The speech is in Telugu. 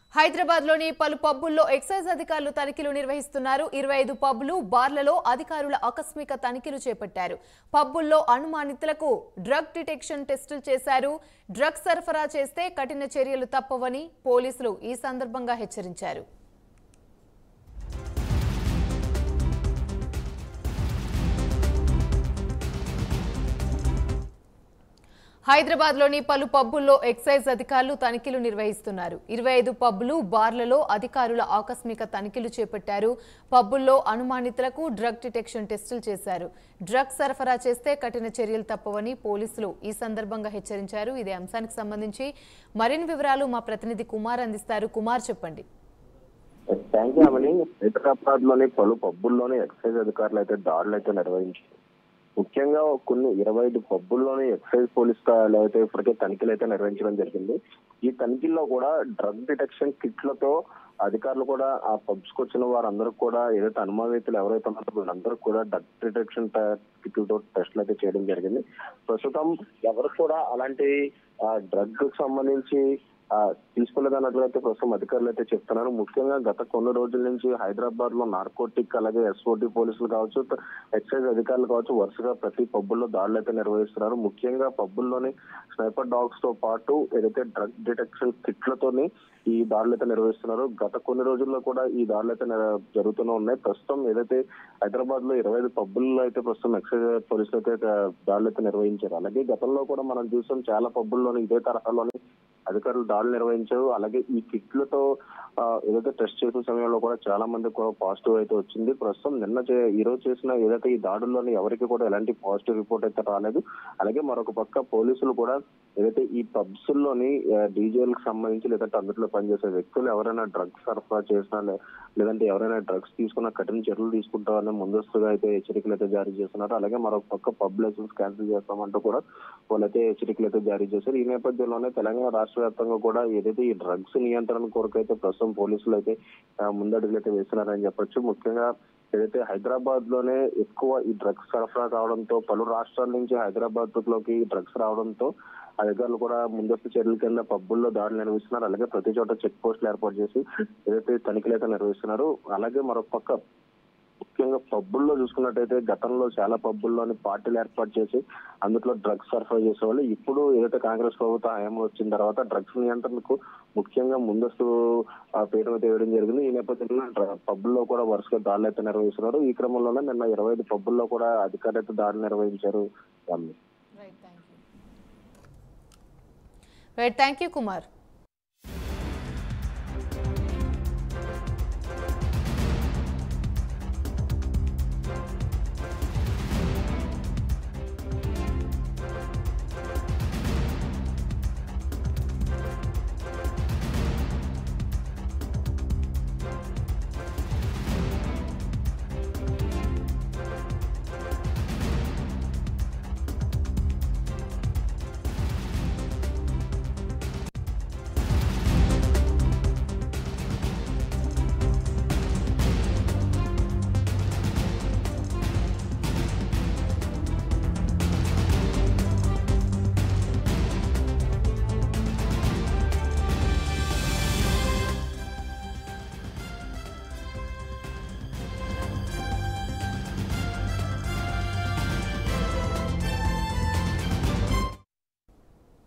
హైదరాబాద్ లోని పలు పబ్బుల్లో ఎక్సైజ్ అధికారులు తనిఖీలు నిర్వహిస్తున్నారు ఇరవై ఐదు పబ్బులు బార్లలో అధికారుల ఆకస్మిక తనిఖీలు చేపట్టారు పబ్బుల్లో అనుమానితులకు డ్రగ్ డిటెక్షన్ టెస్టులు చేశారు డ్రగ్స్ సరఫరా చేస్తే కఠిన చర్యలు తప్పవని పోలీసులు ఈ సందర్భంగా హెచ్చరించారు హైదరాబాద్ లోని పలు పబ్బుల్లో ఎక్సైజ్ అధికారులు తనిఖీలు నిర్వహిస్తున్నారు ఇరవై ఐదు పబ్బులు బార్లలో అధికారుల ఆకస్మిక తనిఖీలు చేపట్టారు పబ్బుల్లో అనుమానితులకు డ్రగ్ డిటెక్షన్ టెస్టులు చేశారు డ్రగ్స్ సరఫరా చేస్తే కఠిన చర్యలు తప్పవని పోలీసులు ఈ సందర్భంగా హెచ్చరించారు ఇదే అంశానికి సంబంధించి మరిన్ని వివరాలు మా ప్రతినిధి కుమార్ అందిస్తారు కుమార్ చెప్పండి థ్యాంక్ యూ అమని హైదరాబాద్ లోని పలు పబ్బుల్లోని ఎక్సైజ్ అధికారులు అయితే దాడులు అయితే నిర్వహించారు ముఖ్యంగా కొన్ని ఇరవై ఐదు పబ్బుల్లోని ఎక్సైజ్ పోలీస్ స్థాయిలో అయితే ఇప్పటికే తనిఖీలు అయితే నిర్వహించడం జరిగింది ఈ తనిఖీల్లో కూడా డ్రగ్ డిటెక్షన్ కిట్లతో అధికారులు కూడా ఆ పబ్స్ కు వచ్చిన వారందరూ కూడా ఏదైతే అనుమానితులు ఎవరైతే ఉన్నారో వీళ్ళందరూ కూడా డ్రగ్ డిటెక్షన్ కిట్లతో టెస్టులు అయితే చేయడం జరిగింది ప్రస్తుతం ఎవరు కూడా అలాంటి డ్రగ్ సంబంధించి ఆ, తీసుకోలేదన్నట్లు అయితే ప్రస్తుతం అధికారులు అయితే చెప్తున్నారు ముఖ్యంగా గత కొన్ని రోజుల నుంచి హైదరాబాద్ లో నార్కోటిక్ అలాగే ఎస్ఓటి పోలీసులు కావచ్చు త- ఎక్సైజ్ అధికారులు కావచ్చు వరుసగా ప్రతి పబ్బుల్లో దాడులు అయితే నిర్వహిస్తున్నారు ముఖ్యంగా పబ్బుల్లోని స్నైపర్ డాగ్స్ తో పాటు ఏదైతే డ్రగ్ డిటెక్షన్ కిట్లతోని ఈ దాడులు అయితే నిర్వహిస్తున్నారు గత కొన్ని రోజుల్లో కూడా ఈ దాడులు అయితే నిర- జరుగుతూనే ఉన్నాయి ప్రస్తుతం ఏదైతే హైదరాబాద్ లో ఇరవై ఐదు పబ్బుల్లో అయితే ప్రస్తుతం ఎక్సైజ్ పోలీసులు అయితే దా- దాడులు అయితే నిర్వహించారు అలాగే గతంలో కూడా మనం చూసాం చాలా పబ్బుల్లోని ఇదే తరహాలోని అధికారులు దాడులు నిర్వహించారు అలాగే ఈ కిట్లతో ఆ, ఏదైతే టెస్ట్ చేసిన సమయంలో కూడా చాలా మంది కూడా పాజిటివ్ అయితే వచ్చింది ప్రస్తుతం నిన్న చే- ఈ రోజు చేసిన ఏదైతే ఈ దాడుల్లోని ఎవరికి కూడా ఎలాంటి పాజిటివ్ రిపోర్ట్ అయితే రాలేదు అలాగే మరొక పక్క పోలీసులు కూడా ఏదైతే ఈ పబ్స్ లోని డీజేల్ కి సంబంధించి లేదంటే అందులో పనిచేసే వ్యక్తులు ఎవరైనా డ్రగ్స్ సరఫరా చేసినా లే- లేదంటే ఎవరైనా డ్రగ్స్ తీసుకున్న కఠిన చర్యలు తీసుకుంటామని ముందస్తుగా అయితే హెచ్చరికలు అయితే జారీ చేస్తున్నారు అలాగే మరొక పక్క పబ్ లైసెన్స్ క్యాన్సిల్ చేస్తామంటూ కూడా వాళ్ళైతే హెచ్చరికలు అయితే జారీ చేశారు ఈ నేపథ్యంలోనే తెలంగాణ రాష్ట్ర వ్యాప్తంగా కూడా ఏదైతే ఈ డ్రగ్స్ నియంత్రణ కొరకు అయితే ప్రస్తుతం పోలీసులు అయితే ఆ, ముందడుగులు అయితే వేస్తున్నారని చెప్పొచ్చు ముఖ్యంగా ఏదైతే హైదరాబాద్ లోనే ఎక్కువ ఈ డ్రగ్స్ సరఫరా కావడంతో పలు రాష్ట్రాల నుంచి హైదరాబాద్ లోకి డ్రగ్స్ రావడంతో అధికారులు కూడా ముందస్తు చర్యల కింద పబ్బుల్లో దాడులు నిర్వహిస్తున్నారు అలాగే ప్రతి చోట చెక్ పోస్టులు ఏర్పాటు చేసి ఏదైతే తనిఖీలు అయితే నిర్వహిస్తున్నారు అలాగే మరొక పక్క ముఖ్యంగా పబ్బుల్లో చూసుకున్నట్టయితే గతంలో చాలా పబ్బుల్లోని పార్టీలు ఏర్పాటు చేసి అందులో డ్రగ్స్ సరఫరా చేసేవాళ్ళు ఇప్పుడు ఏదైతే కాంగ్రెస్ ప్రభుత్వం హయాంలో వచ్చిన తర్వాత డ్రగ్స్ నియంత్రణకు ముఖ్యంగా ముందస్తు ఆ, పీఠం అయితే వేయడం జరిగింది ఈ నేపథ్యంలో డ్ర- పబ్బుల్లో కూడా వరుసగా దాడులు అయితే నిర్వహిస్తున్నారు ఈ క్రమంలోనే నిన్న ఇరవై ఐదు పబ్బుల్లో కూడా అధికారులు అయితే దాడులు నిర్వహించారు వాళ్ళు రైట్ థ్యాంక్ యూ కుమార్